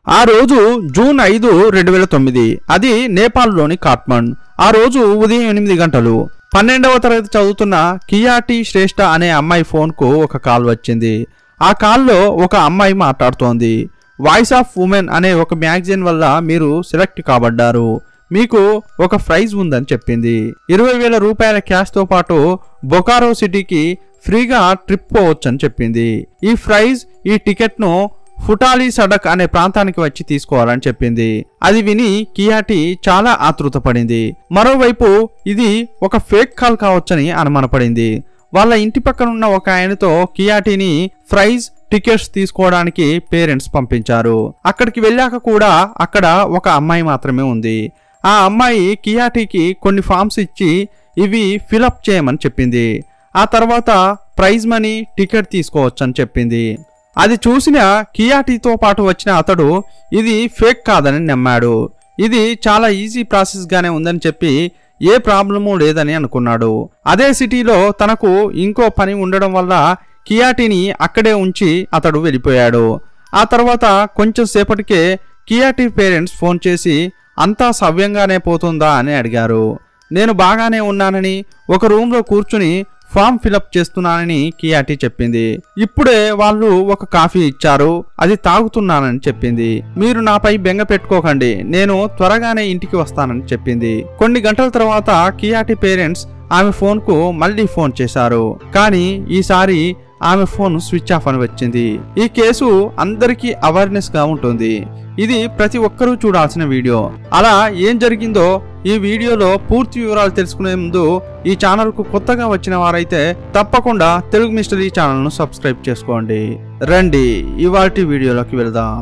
ఆ రోజు జూన్ ఐదు రెండు వేల తొమ్మిది అది నేపాల్లోని కాట్మండ్ ఆ రోజు ఉదయం ఎనిమిది గంటలు పన్నెండవ తరగతి చదువుతున్న కియాటి శ్రేష్ఠ అనే అమ్మాయి ఫోన్కు ఒక కాల్ వచ్చింది ఆ కాల్లో ఒక అమ్మాయి మాట్లాడుతోంది వాయిస్ ఆఫ్ ఉమెన్ అనే ఒక మ్యాగజైన్ వల్ల మీరు సెలెక్ట్ కాబడ్డారు మీకు ఒక ప్రైజ్ ఉందని చెప్పింది ఇరవై వేల రూపాయల క్యాష్తో పాటు బొకారో సిటీకి ఫ్రీగా ట్రిప్ పోవచ్చని చెప్పింది ఈ ప్రైజ్ ఈ టికెట్ను ఫుటాలి సడక్ అనే ప్రాంతానికి వచ్చి తీసుకోవాలని చెప్పింది అది విని కియాటి చాలా ఆతృతపడింది మరోవైపు ఇది ఒక ఫేక్ కాల్ కావచ్చని అనుమానపడింది వాళ్ళ ఇంటి పక్కన ఉన్న ఒక ఆయనతో కియాటిని ప్రైజ్ టికెట్స్ తీసుకోవడానికి పేరెంట్స్ పంపించారు అక్కడికి వెళ్ళాక కూడా అక్కడ ఒక అమ్మాయి మాత్రమే ఉంది ఆ అమ్మాయి కియాటికి కొన్ని ఫామ్స్ ఇచ్చి ఇవి ఫిలప్ చేయమని చెప్పింది ఆ తర్వాత ప్రైజ్ మనీ టికెట్ తీసుకోవచ్చని చెప్పింది అది చూసిన కియాటితో పాటు వచ్చిన అతడు ఇది ఫేక్ కాదని నమ్మాడు ఇది చాలా ఈజీ ప్రాసెస్ గానే ఉందని చెప్పి ఏ ప్రాబ్లము లేదని అనుకున్నాడు అదే సిటీలో తనకు ఇంకో పని ఉండడం వల్ల కియాటిని అక్కడే ఉంచి అతడు వెళ్ళిపోయాడు ఆ తర్వాత కొంచెం సేపటికే కియాటి పేరెంట్స్ ఫోన్ చేసి అంతా సవ్యంగానే పోతుందా అని అడిగారు నేను బాగానే ఉన్నానని ఒక రూమ్లో కూర్చుని ఫామ్ ఫిలప్ చేస్తున్నానని కియాటి చెప్పింది ఇప్పుడే వాళ్ళు ఒక కాఫీ ఇచ్చారు అది తాగుతున్నానని చెప్పింది మీరు నాపై బెంగ పెట్టుకోకండి నేను త్వరగానే ఇంటికి వస్తానని చెప్పింది కొన్ని గంటల తర్వాత కియాటి పేరెంట్స్ ఆమె ఫోన్కు మళ్ళీ ఫోన్ చేశారు కానీ ఈసారి ఆమె ఫోన్ స్విచ్ ఆఫ్ అని వచ్చింది ఈ కేసు అందరికీ అవేర్నెస్ గా ఉంటుంది ఇది ప్రతి ఒక్కరూ చూడాల్సిన వీడియో అలా ఏం జరిగిందో ఈ వీడియోలో పూర్తి వివరాలు తెలుసుకునే ముందు ఈ ఛానల్కు కొత్తగా వచ్చిన వారైతే తప్పకుండా తెలుగు మిస్టరీ ఛానల్ను సబ్స్క్రైబ్ చేసుకోండి రండి ఇవాటి వీడియోలోకి వెళ్దాం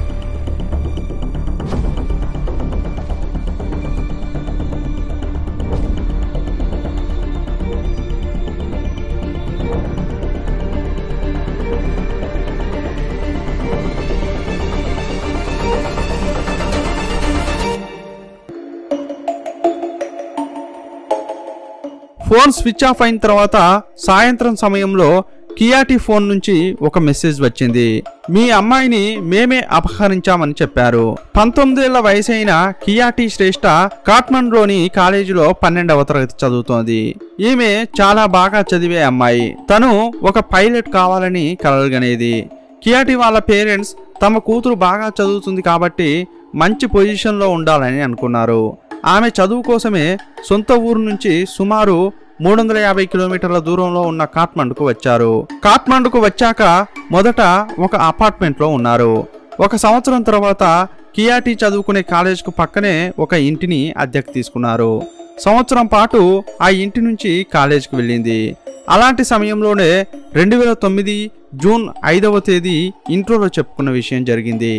ఫోన్ స్విచ్ ఆఫ్ అయిన తర్వాత సాయంత్రం సమయంలో కియాటి ఫోన్ నుంచి ఒక మెసేజ్ వచ్చింది మీ అమ్మాయిని మేమే అపహరించామని చెప్పారు పంతొమ్మిదేళ్ల వయసైన కియాటి శ్రేష్ఠ కాట్మండ్లోని కాలేజీలో పన్నెండవ తరగతి చదువుతోంది ఈమె చాలా బాగా చదివే అమ్మాయి తను ఒక పైలట్ కావాలని కలగనేది కియాటి వాళ్ళ పేరెంట్స్ తమ కూతురు బాగా చదువుతుంది కాబట్టి మంచి పొజిషన్లో ఉండాలని అనుకున్నారు ఆమె చదువు కోసమే సొంత ఊరు నుంచి సుమారు మూడు వందల యాభై కిలోమీటర్ల దూరంలో ఉన్న కాట్మండుకు వచ్చారు కాట్మండుకు వచ్చాక మొదట ఒక అపార్ట్మెంట్లో ఉన్నారు ఒక సంవత్సరం తర్వాత కియాటి చదువుకునే కాలేజ్కు పక్కనే ఒక ఇంటిని అద్దెకు తీసుకున్నారు సంవత్సరం పాటు ఆ ఇంటి నుంచి కాలేజ్కి వెళ్ళింది అలాంటి సమయంలోనే రెండు వేల తొమ్మిది జూన్ ఐదవ తేదీ ఇంట్రోలో చెప్పుకున్న విషయం జరిగింది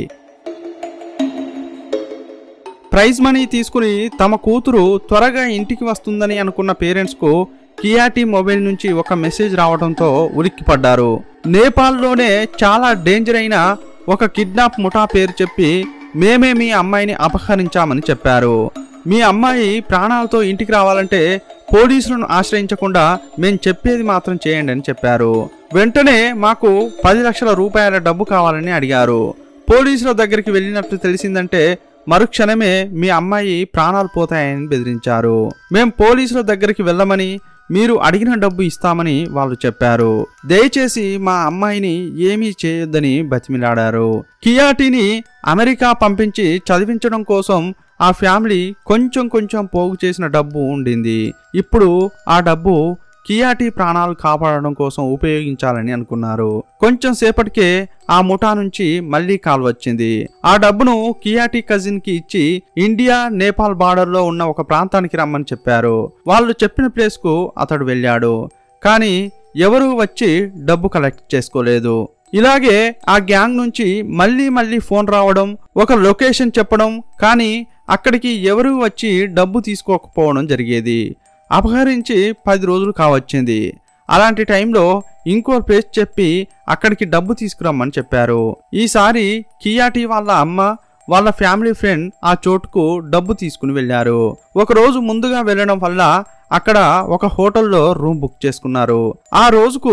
ప్రైజ్ మనీ తీసుకుని తమ కూతురు త్వరగా ఇంటికి వస్తుందని అనుకున్న పేరెంట్స్కు కియాటి మొబైల్ నుంచి ఒక మెసేజ్ రావడంతో ఉలిక్కిపడ్డారు నేపాల్లోనే చాలా డేంజర్ అయిన ఒక కిడ్నాప్ ముఠా పేరు చెప్పి మేమే మీ అమ్మాయిని అపహరించామని చెప్పారు మీ అమ్మాయి ప్రాణాలతో ఇంటికి రావాలంటే పోలీసులను ఆశ్రయించకుండా మేం చెప్పేది మాత్రం చేయండి అని చెప్పారు వెంటనే మాకు పది లక్షల రూపాయల డబ్బు కావాలని అడిగారు పోలీసుల దగ్గరికి వెళ్ళినట్లు తెలిసిందంటే మరుక్షణమే మీ అమ్మాయి ప్రాణాలు పోతాయని బెదిరించారు మేం పోలీసుల దగ్గరికి వెళ్ళమని మీరు అడిగిన డబ్బు ఇస్తామని వాళ్ళు చెప్పారు దయచేసి మా అమ్మాయిని ఏమీ చేయొద్దని బతిమిలాడారు కియాటిని అమెరికా పంపించి చదివించడం కోసం ఆ ఫ్యామిలీ కొంచెం కొంచెం పోగు చేసిన డబ్బు ఉండింది ఇప్పుడు ఆ డబ్బు కియాటి ప్రాణాలు కాపాడడం కోసం ఉపయోగించాలని అనుకున్నారు కొంచెం సేపటికే ఆ ముఠా నుంచి మళ్ళీ కాల్ వచ్చింది ఆ డబ్బును కియాటి కజిన్ కి ఇచ్చి ఇండియా నేపాల్ బార్డర్ లో ఉన్న ఒక ప్రాంతానికి రమ్మని చెప్పారు వాళ్ళు చెప్పిన ప్లేస్ కు అతడు వెళ్ళాడు కానీ ఎవరూ వచ్చి డబ్బు కలెక్ట్ చేసుకోలేదు ఇలాగే ఆ గ్యాంగ్ నుంచి మళ్ళీ మళ్ళీ ఫోన్ రావడం ఒక లొకేషన్ చెప్పడం కానీ అక్కడికి ఎవరూ వచ్చి డబ్బు తీసుకోకపోవడం జరిగేది అపహరించి పది రోజులు కావచ్చింది అలాంటి టైంలో ఇంకో ప్లేస్ చెప్పి అక్కడికి డబ్బు తీసుకురమ్మని చెప్పారు ఈసారి కియాటి వాళ్ళ అమ్మ వాళ్ళ ఫ్యామిలీ ఫ్రెండ్ ఆ చోటుకు డబ్బు తీసుకుని వెళ్ళారు ఒక రోజు ముందుగా వెళ్ళడం వల్ల అక్కడ ఒక హోటల్లో రూమ్ బుక్ చేసుకున్నారు ఆ రోజుకు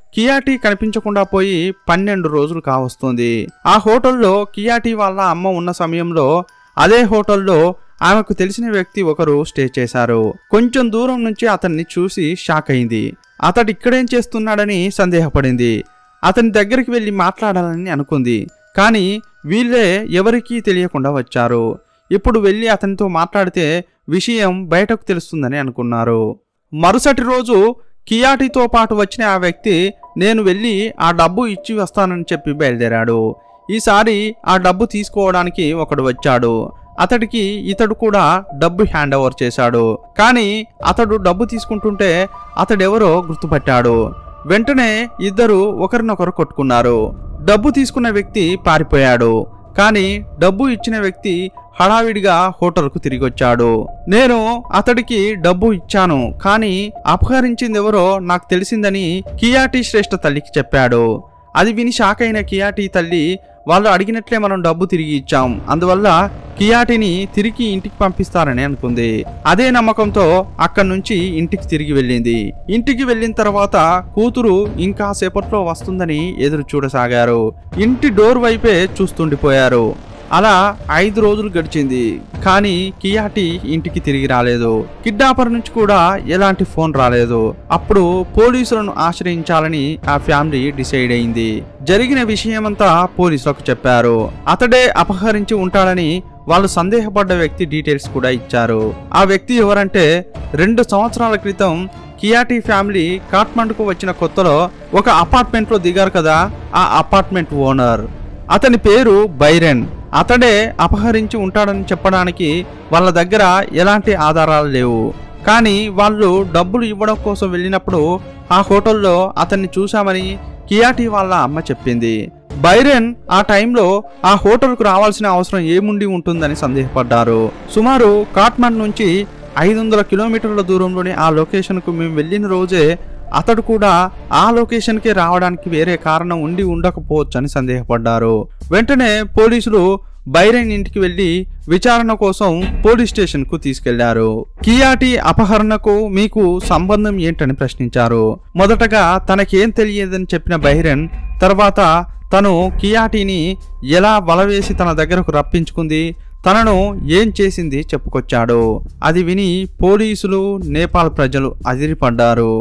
కియాటి కనిపించకుండా పోయి పన్నెండు రోజులు కావస్తుంది ఆ హోటల్లో కియాటి వాళ్ళ అమ్మ ఉన్న సమయంలో అదే హోటల్లో ఆమెకు తెలిసిన వ్యక్తి ఒకరు స్టే చేశారు కొంచెం దూరం నుంచి అతన్ని చూసి షాక్ అయింది అతడు ఇక్కడేం చేస్తున్నాడని సందేహపడింది అతని దగ్గరికి వెళ్ళి మాట్లాడాలని అనుకుంది కానీ వీళ్ళే ఎవరికీ తెలియకుండా వచ్చారు ఇప్పుడు వెళ్ళి అతనితో మాట్లాడితే విషయం బయటకు తెలుస్తుందని అనుకున్నారు మరుసటి రోజు కియాటితో పాటు వచ్చిన ఆ వ్యక్తి నేను వెళ్ళి ఆ డబ్బు ఇచ్చి వస్తానని చెప్పి బయలుదేరాడు ఈసారి ఆ డబ్బు తీసుకోవడానికి ఒకడు వచ్చాడు అతడికి ఇతడు కూడా డబ్బు హ్యాండ్ ఓవర్ చేశాడు కానీ అతడు డబ్బు తీసుకుంటుంటే అతడెవరో గుర్తుపట్టాడు వెంటనే ఇద్దరు ఒకరినొకరు కొట్టుకున్నారు డబ్బు తీసుకున్న వ్యక్తి పారిపోయాడు కానీ డబ్బు ఇచ్చిన వ్యక్తి హడావిడిగా హోటల్కు తిరిగి వచ్చాడు నేను అతడికి డబ్బు ఇచ్చాను కానీ అపహరించింది ఎవరో నాకు తెలిసిందని కియాటి శ్రేష్ఠ తల్లికి చెప్పాడు అది విని షాక్ అయిన కియాటి తల్లి వాళ్ళు అడిగినట్లే మనం డబ్బు తిరిగి ఇచ్చాం అందువల్ల కియాటిని తిరిగి ఇంటికి పంపిస్తారని అనుకుంది అదే నమ్మకంతో అక్కడి నుంచి ఇంటికి తిరిగి వెళ్ళింది ఇంటికి వెళ్ళిన తర్వాత కూతురు ఇంకా సేపట్లో వస్తుందని ఎదురు చూడసాగారు ఇంటి డోర్ వైపే చూస్తుండిపోయారు అలా ఐదు రోజులు గడిచింది కానీ కియాటి ఇంటికి తిరిగి రాలేదు కిడ్నాపర్ నుంచి కూడా ఎలాంటి ఫోన్ రాలేదు అప్పుడు పోలీసులను ఆశ్రయించాలని ఆ ఫ్యామిలీ డిసైడ్ అయింది జరిగిన విషయమంతా పోలీసులకు చెప్పారు అతడే అపహరించి ఉంటాడని వాళ్ళు సందేహపడ్డ వ్యక్తి డీటెయిల్స్ కూడా ఇచ్చారు ఆ వ్యక్తి ఎవరంటే రెండు సంవత్సరాల క్రితం కియాటి ఫ్యామిలీ కాట్మండుకు వచ్చిన కొత్తలో ఒక అపార్ట్మెంట్ లో దిగారు కదా ఆ అపార్ట్మెంట్ ఓనర్ అతని పేరు బైరెన్ అతడే అపహరించి ఉంటాడని చెప్పడానికి వాళ్ళ దగ్గర ఎలాంటి ఆధారాలు లేవు కానీ వాళ్ళు డబ్బులు ఇవ్వడం కోసం వెళ్ళినప్పుడు ఆ హోటల్లో అతన్ని చూశామని కియాటి వాళ్ళ అమ్మ చెప్పింది బైరెన్ ఆ టైంలో ఆ హోటల్కు రావాల్సిన అవసరం ఏముండి ఉంటుందని సందేహపడ్డారు సుమారు కాట్మండ్ నుంచి ఐదు వందల కిలోమీటర్ల దూరంలోని ఆ లొకేషన్కు మేము వెళ్ళిన రోజే అతడు కూడా ఆ లొకేషన్కి రావడానికి వేరే కారణం ఉండి ఉండకపోవచ్చు అని సందేహపడ్డారు వెంటనే పోలీసులు బైరెన్ ఇంటికి వెళ్లి విచారణ కోసం పోలీస్ స్టేషన్ కు తీసుకెళ్లారు కియాటి అపహరణకు మీకు సంబంధం ఏంటని ప్రశ్నించారు మొదటగా తనకేం తెలియదని చెప్పిన బైరెన్ తర్వాత తను కియాటిని ఎలా వలవేసి తన దగ్గరకు రప్పించుకుంది తనను ఏం చేసింది చెప్పుకొచ్చాడు అది విని పోలీసులు నేపాల్ ప్రజలు అదిరిపడ్డారు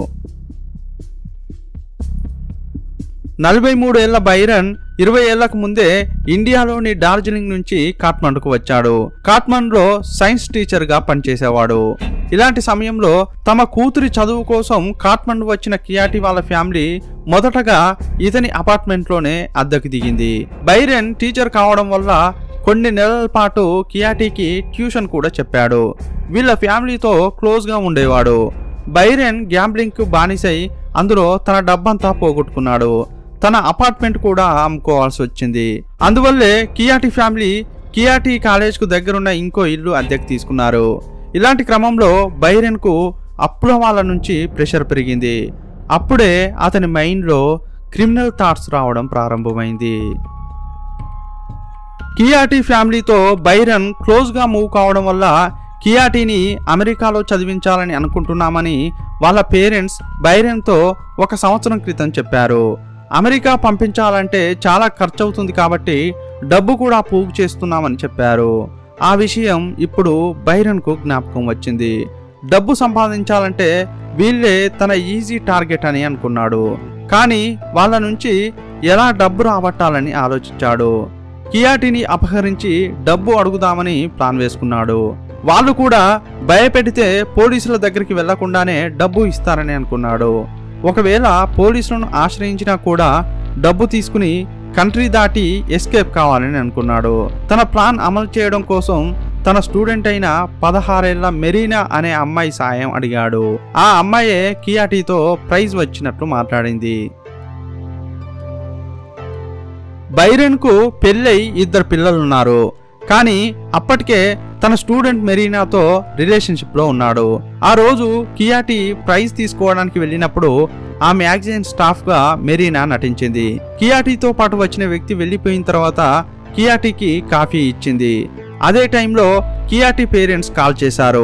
నలభై మూడు ఏళ్ల బైరన్ ఇరవై ఏళ్లకు ముందే ఇండియాలోని డార్జిలింగ్ నుంచి కాట్మండుకు వచ్చాడు కాట్మండ్లో సైన్స్ టీచర్ గా పనిచేసేవాడు ఇలాంటి సమయంలో తమ కూతురి చదువు కోసం కాట్మండు వచ్చిన కియాటి వాళ్ళ ఫ్యామిలీ మొదటగా ఇతని అపార్ట్మెంట్లోనే అద్దెకు దిగింది బైరెన్ టీచర్ కావడం వల్ల కొన్ని నెలల పాటు కియాటికి ట్యూషన్ కూడా చెప్పాడు వీళ్ళ ఫ్యామిలీతో క్లోజ్గా ఉండేవాడు బైరెన్ గ్యాంబ్లింగ్కు బానిసై అందులో తన డబ్బంతా పోగొట్టుకున్నాడు తన అపార్ట్మెంట్ కూడా అమ్ముకోవాల్సి వచ్చింది అందువల్లే కియాటి ఫ్యామిలీ కియాటి కాలేజ్కు దగ్గరున్న ఇంకో ఇల్లు అద్దెకు తీసుకున్నారు ఇలాంటి క్రమంలో బైరెన్కు అప్పుల వాళ్ళ నుంచి ప్రెషర్ పెరిగింది అప్పుడే అతని మైండ్లో క్రిమినల్ థాట్స్ రావడం ప్రారంభమైంది కియాటి ఫ్యామిలీతో బైరన్ క్లోజ్గా మూవ్ కావడం వల్ల కియాటిని అమెరికాలో చదివించాలని అనుకుంటున్నామని వాళ్ళ పేరెంట్స్ బైరన్తో ఒక సంవత్సరం క్రితం చెప్పారు అమెరికా పంపించాలంటే చాలా ఖర్చు అవుతుంది కాబట్టి డబ్బు కూడా పోగు చేస్తున్నామని చెప్పారు ఆ విషయం ఇప్పుడు బైరన్కు జ్ఞాపకం వచ్చింది డబ్బు సంపాదించాలంటే వీళ్ళే తన ఈజీ టార్గెట్ అని అనుకున్నాడు కానీ వాళ్ళ నుంచి ఎలా డబ్బు రాబట్టాలని ఆలోచించాడు కియాటిని అపహరించి డబ్బు అడుగుదామని ప్లాన్ వేసుకున్నాడు వాళ్ళు కూడా భయపెడితే పోలీసుల దగ్గరికి వెళ్లకుండానే డబ్బు ఇస్తారని అనుకున్నాడు ఒకవేళ పోలీసులను ఆశ్రయించినా కూడా డబ్బు తీసుకుని కంట్రీ దాటి ఎస్కేప్ కావాలని అనుకున్నాడు తన ప్లాన్ అమలు చేయడం కోసం తన స్టూడెంట్ అయిన పదహారేళ్ల మెరీనా అనే అమ్మాయి సాయం అడిగాడు ఆ అమ్మాయే కియాటితో ప్రైజ్ వచ్చినట్లు మాట్లాడింది బైరెన్కు పెళ్ళై ఇద్దరు పిల్లలున్నారు కానీ అప్పటికే తన స్టూడెంట్ మెరీనాతో రిలేషన్షిప్లో ఉన్నాడు ఆ రోజు కియాటి ప్రైజ్ తీసుకోవడానికి వెళ్ళినప్పుడు ఆ మ్యాగజైన్ స్టాఫ్గా మెరీనా నటించింది కియాటితో పాటు వచ్చిన వ్యక్తి వెళ్ళిపోయిన తర్వాత కియాటికి కాఫీ ఇచ్చింది అదే టైంలో కియాటి పేరెంట్స్ కాల్ చేశారు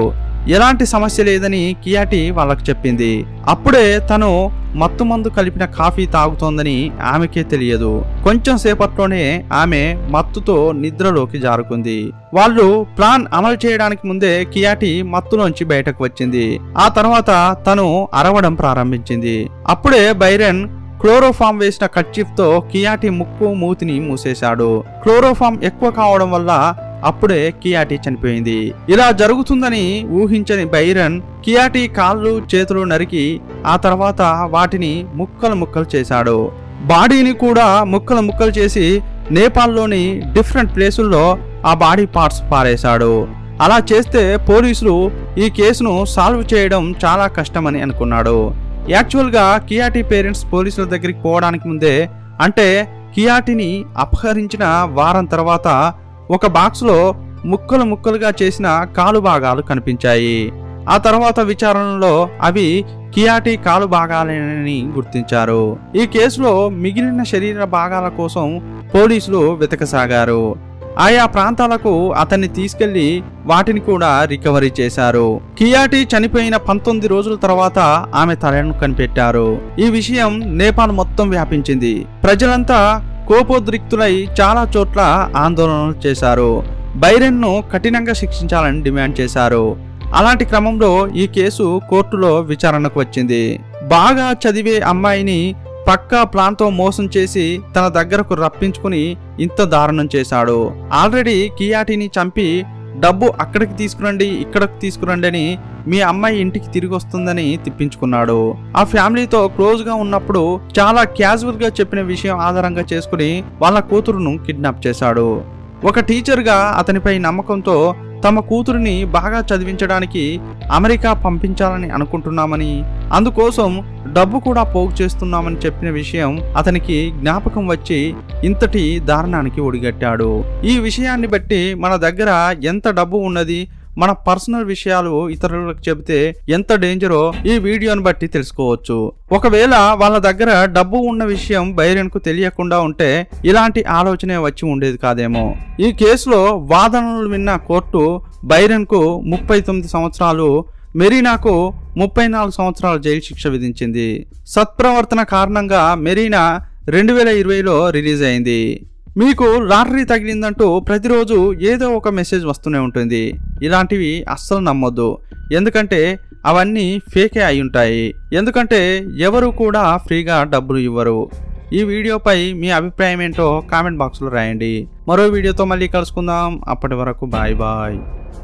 ఎలాంటి సమస్య లేదని కియాటి వాళ్ళకు చెప్పింది అప్పుడే తను మత్తు మందు కలిపిన కాఫీ తాగుతోందని ఆమెకే తెలియదు కొంచెం సేపట్లోనే ఆమె మత్తుతో నిద్రలోకి జారుకుంది వాళ్ళు ప్లాన్ అమలు చేయడానికి ముందే కియాటి మత్తులోంచి బయటకు వచ్చింది ఆ తర్వాత తను అరవడం ప్రారంభించింది అప్పుడే బైరన్ క్లోరోఫామ్ వేసిన కర్చీఫ్ తో కియాటి ముక్కు మూతిని మూసేశాడు క్లోరోఫామ్ ఎక్కువ కావడం వల్ల అప్పుడే కియాటి చనిపోయింది ఇలా జరుగుతుందని ఊహించని బైరన్ కియాటి కాళ్ళు చేతులు నరికి ఆ తర్వాత వాటిని ముక్కలు ముక్కలు చేశాడు బాడీని కూడా ముక్కలు ముక్కలు చేసి నేపాల్లోని డిఫరెంట్ ప్లేసుల్లో ఆ బాడీ పార్ట్స్ పారేశాడు అలా చేస్తే పోలీసులు ఈ కేసును సాల్వ్ చేయడం చాలా కష్టమని అనుకున్నాడు యాక్చువల్గా కియాటి పేరెంట్స్ పోలీసుల దగ్గరికి పోవడానికి ముందే అంటే కియాటిని అపహరించిన వారం తర్వాత ఒక బాక్స్లో ముక్కలు ముక్కలుగా చేసిన కాలు భాగాలు కనిపించాయి ఆ తర్వాత విచారణలో అవి కియాటి కాలు భాగాలేనని గుర్తించారు ఈ కేసులో మిగిలిన శరీర భాగాల కోసం పోలీసులు వెతకసాగారు ఆయా ప్రాంతాలకు అతన్ని తీసుకెళ్లి వాటిని కూడా రికవరీ చేశారు కియాటి చనిపోయిన పంతొమ్మిది రోజుల తర్వాత ఆమె తలను కనిపెట్టారు ఈ విషయం నేపాల్ మొత్తం వ్యాపించింది ప్రజలంతా కోపోద్రిక్తులై చాలా చోట్ల ఆందోళనలు చేశారు బైరెన్ను కఠినంగా శిక్షించాలని డిమాండ్ చేశారు అలాంటి క్రమంలో ఈ కేసు కోర్టులో విచారణకు వచ్చింది బాగా చదివే అమ్మాయిని పక్కా ప్లాన్తో మోసం చేసి తన దగ్గరకు రప్పించుకుని ఇంత దారుణం చేశాడు ఆల్రెడీ కియాటిని చంపి డబ్బు అక్కడికి తీసుకురండి ఇక్కడికి తీసుకురండి అని మీ అమ్మాయి ఇంటికి తిరిగి వస్తుందని తిప్పించుకున్నాడు ఆ ఫ్యామిలీతో క్లోజ్ గా ఉన్నప్పుడు చాలా క్యాజువల్ గా చెప్పిన విషయం ఆధారంగా చేసుకుని వాళ్ళ కూతురును కిడ్నాప్ చేశాడు ఒక టీచర్గా అతనిపై నమ్మకంతో తమ కూతురిని బాగా చదివించడానికి అమెరికా పంపించాలని అనుకుంటున్నామని అందుకోసం డబ్బు కూడా పోగు చేస్తున్నామని చెప్పిన విషయం అతనికి జ్ఞాపకం వచ్చి ఇంతటి దారుణానికి ఒడిగట్టాడు ఈ విషయాన్ని బట్టి మన దగ్గర ఎంత డబ్బు ఉన్నది మన పర్సనల్ విషయాలు ఇతరులకు చెబితే ఎంత డేంజరో ఈ వీడియోని బట్టి తెలుసుకోవచ్చు ఒకవేళ వాళ్ళ దగ్గర డబ్బు ఉన్న విషయం బైరన్కు తెలియకుండా ఉంటే ఇలాంటి ఆలోచనే వచ్చి ఉండేది కాదేమో ఈ కేసులో వాదనలు విన్న కోర్టు బైరన్కు ముప్పై తొమ్మిది సంవత్సరాలు మెరీనాకు ముప్పై నాలుగు సంవత్సరాల జైలు శిక్ష విధించింది సత్ప్రవర్తన కారణంగా మెరీనా రెండు వేల ఇరవైలో రిలీజ్ అయింది మీకు లాటరీ తగిలిందంటూ ప్రతిరోజు ఏదో ఒక మెసేజ్ వస్తూనే ఉంటుంది ఇలాంటివి అస్సలు నమ్మొద్దు ఎందుకంటే అవన్నీ ఫేకే అయి ఉంటాయి ఎందుకంటే ఎవరు కూడా ఫ్రీగా డబ్బులు ఇవ్వరు ఈ వీడియోపై మీ అభిప్రాయం ఏంటో కామెంట్ బాక్స్లో రాయండి మరో వీడియోతో మళ్ళీ కలుసుకుందాం అప్పటి వరకు బాయ్ బాయ్